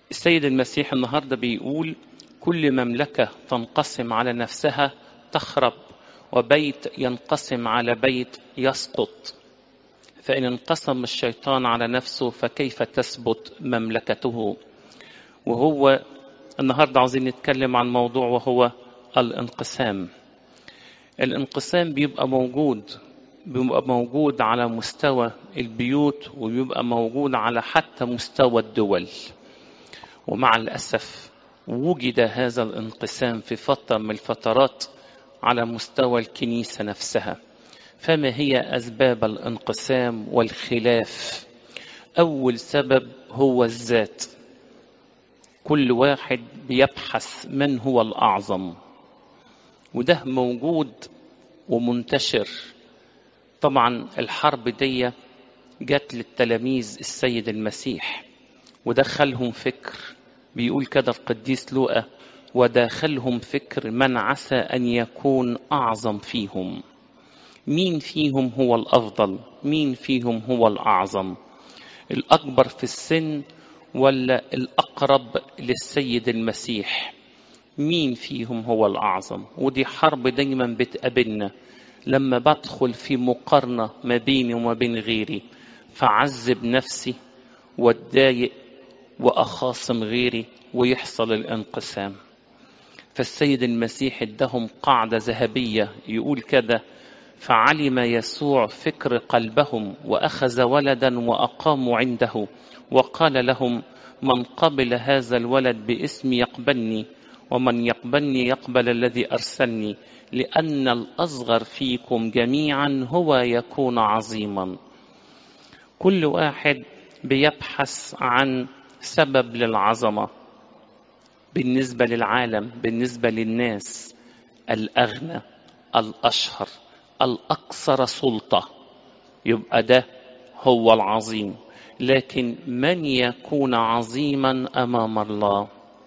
السيد المسيح النهارده بيقول كل مملكة تنقسم على نفسها تخرب وبيت ينقسم على بيت يسقط فإن انقسم الشيطان على نفسه فكيف تثبت مملكته وهو النهارده عاوزين نتكلم عن موضوع وهو الانقسام الانقسام بيبقى موجود بيبقى موجود على مستوى البيوت وبيبقى موجود على حتى مستوى الدول ومع الأسف وجد هذا الانقسام في فترة من الفترات على مستوى الكنيسة نفسها فما هي أسباب الانقسام والخلاف أول سبب هو الذات كل واحد بيبحث من هو الأعظم وده موجود ومنتشر طبعا الحرب دي جت للتلاميذ السيد المسيح ودخلهم فكر بيقول كده القديس لوقا وداخلهم فكر من عسى أن يكون أعظم فيهم مين فيهم هو الأفضل مين فيهم هو الأعظم الأكبر في السن ولا الأقرب للسيد المسيح مين فيهم هو الأعظم ودي حرب دايما بتقابلنا لما بدخل في مقارنة ما بيني وما بين غيري فعذب نفسي واتضايق وأخاصم غيري ويحصل الانقسام فالسيد المسيح ادهم قاعدة ذهبية يقول كده فعلم يسوع فكر قلبهم وأخذ ولدا وأقاموا عنده وقال لهم من قبل هذا الولد باسمي يقبلني ومن يقبلني يقبل الذي أرسلني لأن الأصغر فيكم جميعا هو يكون عظيما كل واحد بيبحث عن سبب للعظمة بالنسبة للعالم بالنسبة للناس الأغنى الأشهر الأكثر سلطة يبقى ده هو العظيم لكن من يكون عظيما أمام الله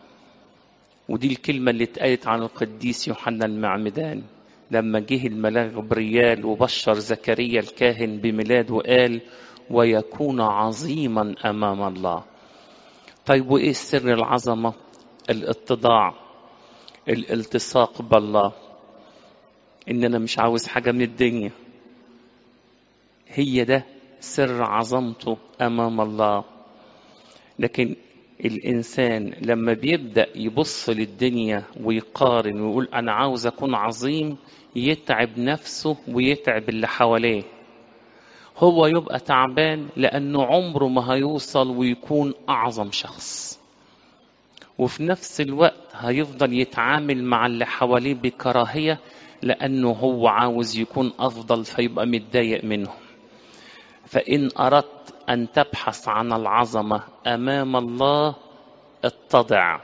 ودي الكلمة اللي اتقالت عن القديس يوحنا المعمدان لما جه الملاك غبريال وبشر زكريا الكاهن بميلاد وقال ويكون عظيما أمام الله طيب وإيه سر العظمة الاتضاع الالتصاق بالله إن أنا مش عاوز حاجة من الدنيا هي ده سر عظمته أمام الله لكن الإنسان لما بيبدأ يبص للدنيا ويقارن ويقول أنا عاوز أكون عظيم يتعب نفسه ويتعب اللي حواليه هو يبقى تعبان لأنه عمره ما هيوصل ويكون أعظم شخص وفي نفس الوقت هيفضل يتعامل مع اللي حواليه بكراهية لأنه هو عاوز يكون أفضل فيبقى متضايق منهم فإن أردت أن تبحث عن العظمة أمام الله اتضع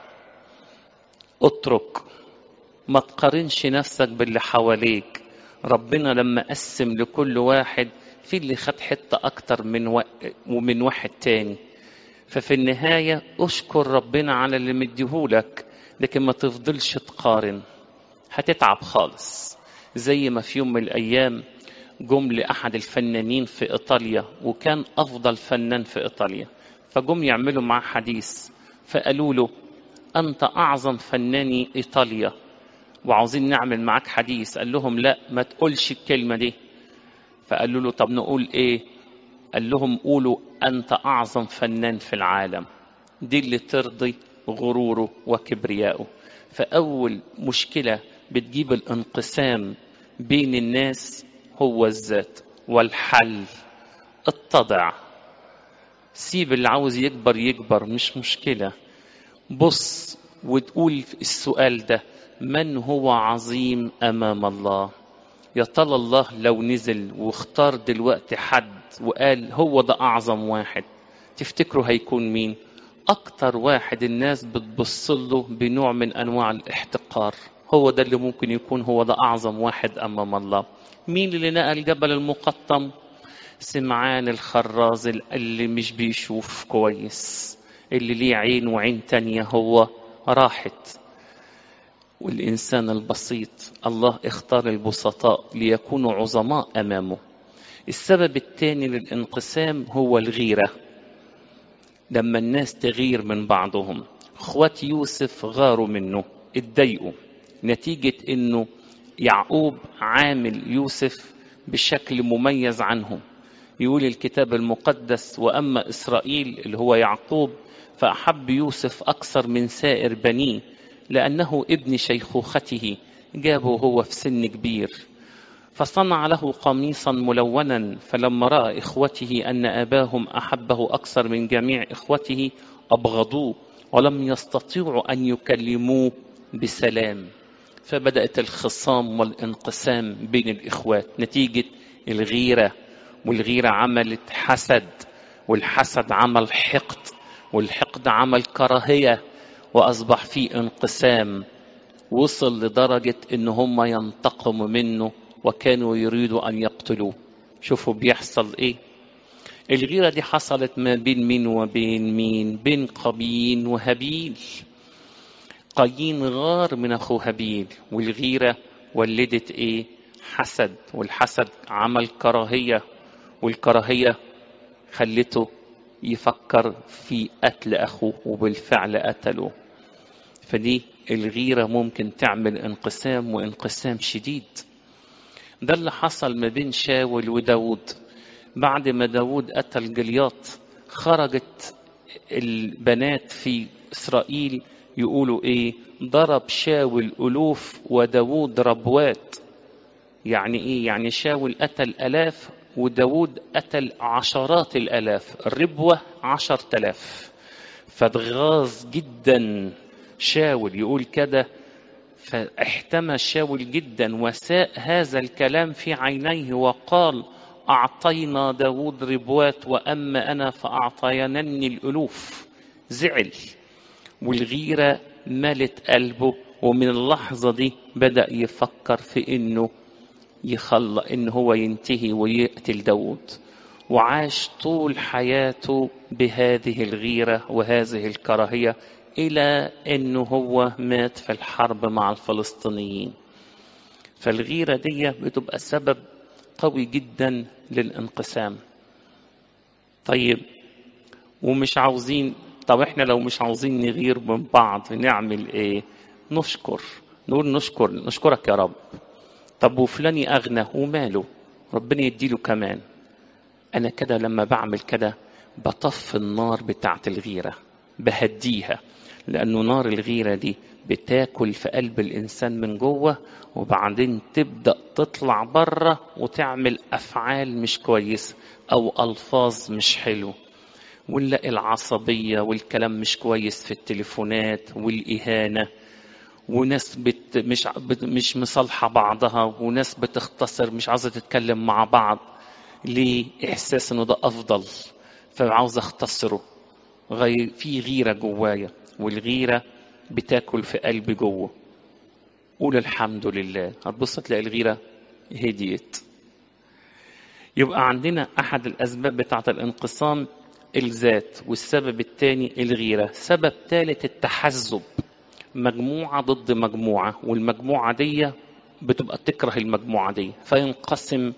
اترك ما تقارنش نفسك باللي حواليك ربنا لما قسم لكل واحد في اللي خد حتة أكتر من و... ومن واحد تاني ففي النهاية أشكر ربنا على اللي مديهولك لكن ما تفضلش تقارن هتتعب خالص زي ما في يوم من الأيام جم لأحد الفنانين في إيطاليا وكان أفضل فنان في إيطاليا فجم يعملوا معاه حديث فقالوا له أنت أعظم فناني إيطاليا وعاوزين نعمل معاك حديث قال لهم لا ما تقولش الكلمة دي فقالوا له طب نقول إيه قال لهم قولوا أنت أعظم فنان في العالم دي اللي ترضي غروره وكبريائه فأول مشكلة بتجيب الانقسام بين الناس هو الذات والحل اتضع سيب اللي عاوز يكبر يكبر مش مشكلة بص وتقول السؤال ده من هو عظيم أمام الله يا ترى الله لو نزل واختار دلوقتي حد وقال هو ده أعظم واحد تفتكروا هيكون مين أكتر واحد الناس بتبص له بنوع من أنواع الاحتقار هو ده اللي ممكن يكون هو ده أعظم واحد أمام الله مين اللي نقل جبل المقطم سمعان الخراز اللي مش بيشوف كويس اللي ليه عين وعين تانية هو راحت والإنسان البسيط الله اختار البسطاء ليكونوا عظماء أمامه السبب الثاني للانقسام هو الغيرة لما الناس تغير من بعضهم اخوات يوسف غاروا منه اتضايقوا نتيجة انه يعقوب عامل يوسف بشكل مميز عنهم يقول الكتاب المقدس واما اسرائيل اللي هو يعقوب فاحب يوسف اكثر من سائر بنيه لانه ابن شيخوخته جابه هو في سن كبير فصنع له قميصا ملونا فلما راى اخوته ان اباهم احبه اكثر من جميع اخوته ابغضوه ولم يستطيعوا ان يكلموه بسلام فبدات الخصام والانقسام بين الاخوات نتيجه الغيره والغيره عملت حسد والحسد عمل حقد والحقد عمل كراهيه واصبح في انقسام وصل لدرجه ان هم ينتقموا منه وكانوا يريدوا ان يقتلوه شوفوا بيحصل ايه الغيره دي حصلت ما بين مين وبين مين بين قابين وهابيل قايين غار من اخوه هابيل والغيره ولدت ايه حسد والحسد عمل كراهيه والكراهيه خلته يفكر في قتل اخوه وبالفعل قتله فدي الغيره ممكن تعمل انقسام وانقسام شديد ده اللي حصل ما بين شاول وداود بعد ما داود قتل جلياط خرجت البنات في إسرائيل يقولوا إيه ضرب شاول ألوف وداود ربوات يعني إيه يعني شاول قتل ألاف وداود قتل عشرات الألاف الربوة عشر تلاف فاتغاظ جدا شاول يقول كده فاحتمى شاول جدا وساء هذا الكلام في عينيه وقال أعطينا داود ربوات وأما أنا فأعطينني الألوف زعل والغيرة ملت قلبه ومن اللحظة دي بدأ يفكر في إنه يخلى إن هو ينتهي ويقتل داود وعاش طول حياته بهذه الغيرة وهذه الكراهية إلى أنه هو مات في الحرب مع الفلسطينيين فالغيرة دي بتبقى سبب قوي جدا للانقسام طيب ومش عاوزين طب احنا لو مش عاوزين نغير من بعض نعمل ايه نشكر نقول نشكر نشكرك يا رب طب وفلان اغنى وماله ربنا يديله كمان انا كده لما بعمل كده بطف النار بتاعت الغيره بهديها لانه نار الغيره دي بتاكل في قلب الانسان من جوه وبعدين تبدا تطلع بره وتعمل افعال مش كويسه او الفاظ مش حلو ونلاقي العصبيه والكلام مش كويس في التليفونات والاهانه وناس بت مش بت مش مصالحه بعضها وناس بتختصر مش عاوزه تتكلم مع بعض ليه احساس انه ده افضل فعاوز اختصره غير في غيره جوايا والغيره بتاكل في قلبي جوه قول الحمد لله هتبص تلاقي الغيره هديت يبقى عندنا احد الاسباب بتاعه الانقسام الذات والسبب الثاني الغيره سبب ثالث التحزب مجموعه ضد مجموعه والمجموعه دي بتبقى تكره المجموعه دي فينقسم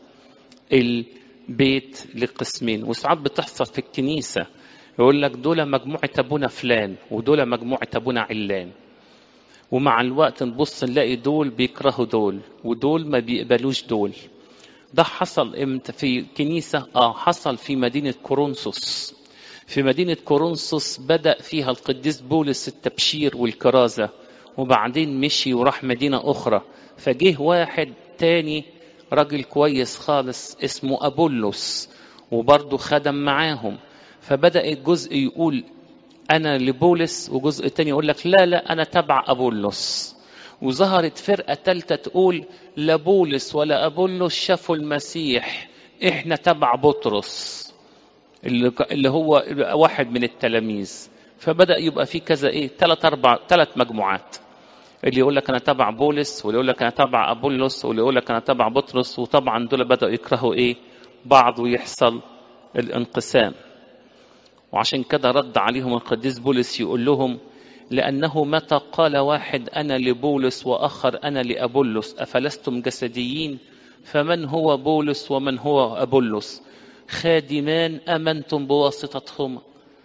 البيت لقسمين وساعات بتحصل في الكنيسه يقول لك دول مجموعة أبونا فلان ودول مجموعة أبونا علان ومع الوقت نبص نلاقي دول بيكرهوا دول ودول ما بيقبلوش دول ده حصل امتى في كنيسة اه حصل في مدينة كورنثوس في مدينة كورنثوس بدأ فيها القديس بولس التبشير والكرازة وبعدين مشي وراح مدينة أخرى فجه واحد تاني راجل كويس خالص اسمه أبولس وبرضه خدم معاهم فبدأ الجزء يقول أنا لبولس وجزء تاني يقول لك لا لا أنا تبع أبولس وظهرت فرقة تالتة تقول لا بولس ولا أبولس شافوا المسيح إحنا تبع بطرس اللي اللي هو واحد من التلاميذ فبدأ يبقى في كذا إيه ثلاث أربع ثلاث مجموعات اللي يقول لك أنا تبع بولس واللي يقول لك أنا تبع أبولس واللي يقول لك أنا تبع بطرس وطبعا دول بدأوا يكرهوا إيه بعض ويحصل الانقسام وعشان كده رد عليهم القديس بولس يقول لهم لأنه متى قال واحد أنا لبولس وآخر أنا لأبولس أفلستم جسديين فمن هو بولس ومن هو أبولس خادمان أمنتم بواسطتهما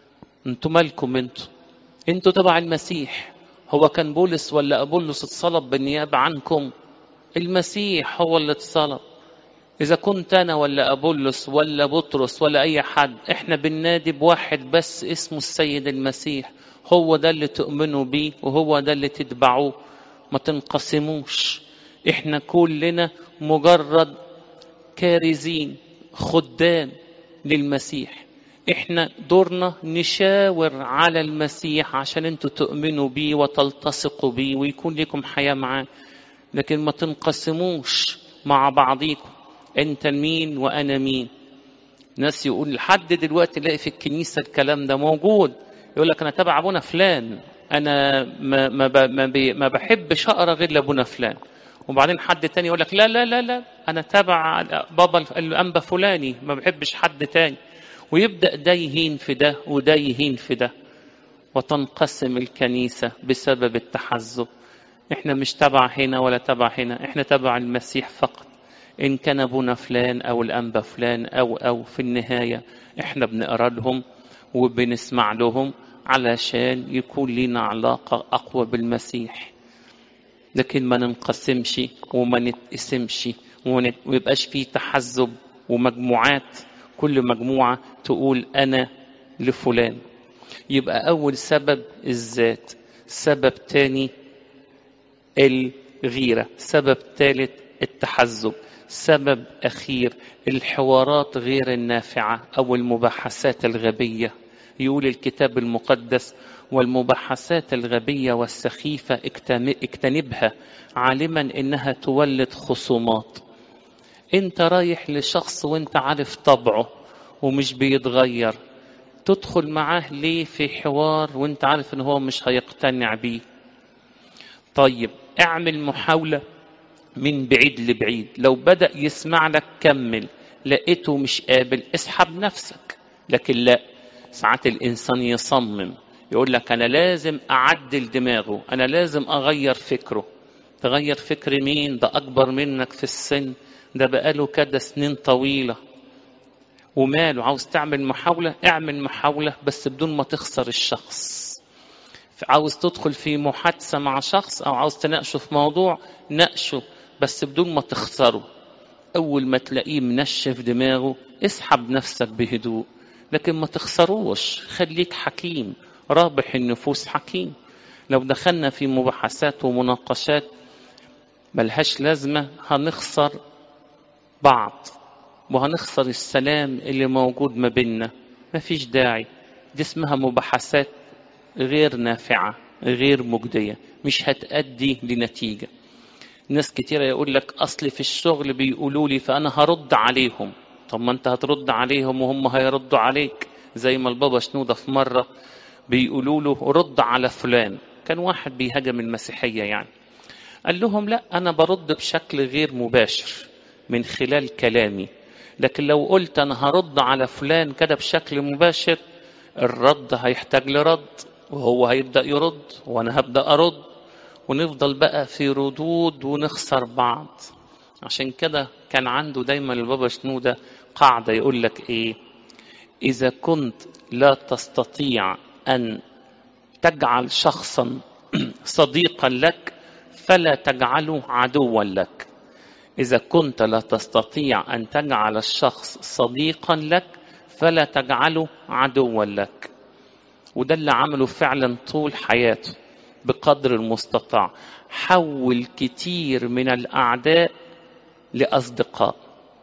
انتوا مالكم انتوا انتوا تبع المسيح هو كان بولس ولا ابولس اتصلب بالنيابه عنكم المسيح هو اللي اتصلب اذا كنت انا ولا ابولس ولا بطرس ولا اي حد احنا بننادي بواحد بس اسمه السيد المسيح هو ده اللي تؤمنوا بيه وهو ده اللي تتبعوه ما تنقسموش احنا كلنا مجرد كارزين خدام للمسيح احنا دورنا نشاور على المسيح عشان انتوا تؤمنوا بيه وتلتصقوا بيه ويكون لكم حياة معاه لكن ما تنقسموش مع بعضيكم انت مين وانا مين ناس يقول لحد دلوقتي لاقي في الكنيسة الكلام ده موجود يقول لك انا تبع ابونا فلان انا ما ما ب- ما, بي- ما بحبش اقرا غير لابونا فلان وبعدين حد تاني يقول لك لا لا لا لا انا تبع بابا الانبا فلاني ما بحبش حد تاني ويبدا ده يهين في ده وده يهين في ده وتنقسم الكنيسه بسبب التحزب احنا مش تبع هنا ولا تبع هنا احنا تبع المسيح فقط ان كان ابونا فلان او الانبا فلان او او في النهايه احنا بنقرا لهم وبنسمع لهم علشان يكون لنا علاقه اقوى بالمسيح لكن ما ننقسمش وما نتقسمش وما يبقاش فيه تحزب ومجموعات كل مجموعة تقول أنا لفلان يبقى أول سبب الذات سبب تاني الغيرة سبب ثالث التحزب سبب أخير الحوارات غير النافعة أو المباحثات الغبية يقول الكتاب المقدس والمباحثات الغبية والسخيفة اجتن- اجتنبها عالما إنها تولد خصومات انت رايح لشخص وانت عارف طبعه ومش بيتغير تدخل معاه ليه في حوار وانت عارف ان هو مش هيقتنع بيه طيب اعمل محاولة من بعيد لبعيد لو بدأ يسمع لك كمل لقيته مش قابل اسحب نفسك لكن لا ساعات الإنسان يصمم يقول لك أنا لازم أعدل دماغه أنا لازم أغير فكره تغير فكر مين ده أكبر منك في السن ده بقاله كده سنين طويلة وماله عاوز تعمل محاولة اعمل محاولة بس بدون ما تخسر الشخص عاوز تدخل في محادثة مع شخص أو عاوز تناقشه في موضوع ناقشه بس بدون ما تخسره أول ما تلاقيه منشف دماغه اسحب نفسك بهدوء لكن ما تخسروش خليك حكيم رابح النفوس حكيم لو دخلنا في مباحثات ومناقشات ملهاش لازمة هنخسر بعض وهنخسر السلام اللي موجود ما بيننا مفيش داعي دي اسمها مباحثات غير نافعة غير مجدية مش هتأدي لنتيجة ناس كتيرة يقول لك أصلي في الشغل بيقولوا لي فأنا هرد عليهم طب ما أنت هترد عليهم وهم هيردوا عليك زي ما البابا شنودة في مرة بيقولوا له رد على فلان كان واحد بيهاجم المسيحية يعني قال لهم لا أنا برد بشكل غير مباشر من خلال كلامي لكن لو قلت أنا هرد على فلان كده بشكل مباشر الرد هيحتاج لرد وهو هيبدأ يرد وأنا هبدأ أرد ونفضل بقى في ردود ونخسر بعض عشان كده كان عنده دايما البابا شنودة قاعدة يقول لك إيه إذا كنت لا تستطيع أن تجعل شخصا صديقا لك فلا تجعله عدوا لك إذا كنت لا تستطيع أن تجعل الشخص صديقا لك فلا تجعله عدوا لك وده اللي عمله فعلا طول حياته بقدر المستطاع حول كتير من الأعداء لأصدقاء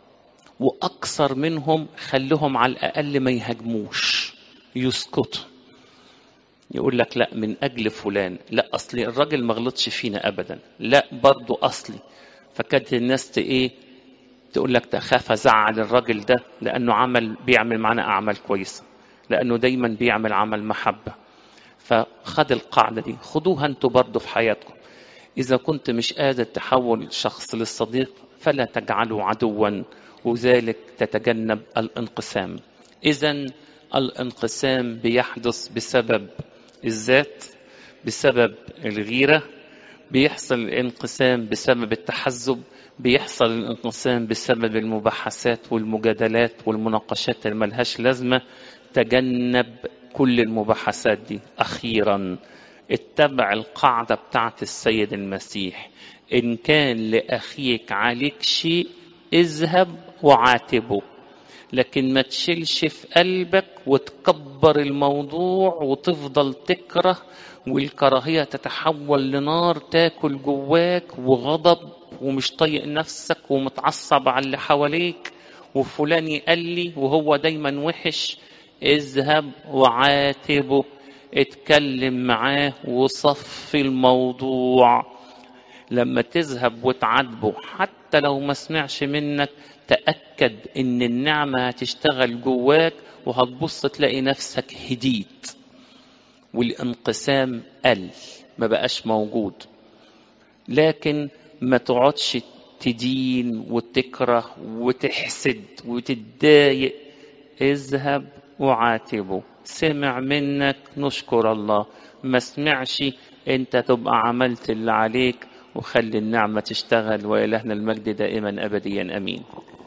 وأكثر منهم خلهم على الأقل ما يهاجموش يسكتوا يقول لك لا من أجل فلان لا أصلي الراجل ما غلطش فينا أبدا لا برضو أصلي فكانت الناس ايه تقول لك تخاف ازعل الراجل ده لانه عمل بيعمل معنا اعمال كويسه لانه دايما بيعمل عمل محبه فخد القاعده دي خدوها انتوا برضه في حياتكم اذا كنت مش قادر تحول شخص للصديق فلا تجعله عدوا وذلك تتجنب الانقسام اذا الانقسام بيحدث بسبب الذات بسبب الغيره بيحصل الانقسام بسبب التحزب بيحصل الانقسام بسبب المباحثات والمجادلات والمناقشات اللي ملهاش لازمة تجنب كل المباحثات دي أخيرا اتبع القاعدة بتاعت السيد المسيح إن كان لأخيك عليك شيء اذهب وعاتبه لكن ما تشيلش في قلبك وتكبر الموضوع وتفضل تكره والكراهية تتحول لنار تاكل جواك وغضب ومش طايق نفسك ومتعصب على اللي حواليك وفلان يقال لي وهو دايما وحش اذهب وعاتبه اتكلم معاه وصفي الموضوع لما تذهب وتعاتبه حتى لو ما سمعش منك تأكد ان النعمة هتشتغل جواك وهتبص تلاقي نفسك هديت والانقسام قل ما بقاش موجود لكن ما تقعدش تدين وتكره وتحسد وتتضايق اذهب وعاتبه سمع منك نشكر الله ما سمعش انت تبقى عملت اللي عليك وخلي النعمة تشتغل وإلهنا المجد دائما أبديا أمين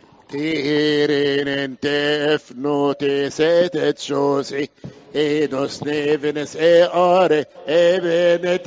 Tirin tefnu te setet shosi, edos nevenes e are, eben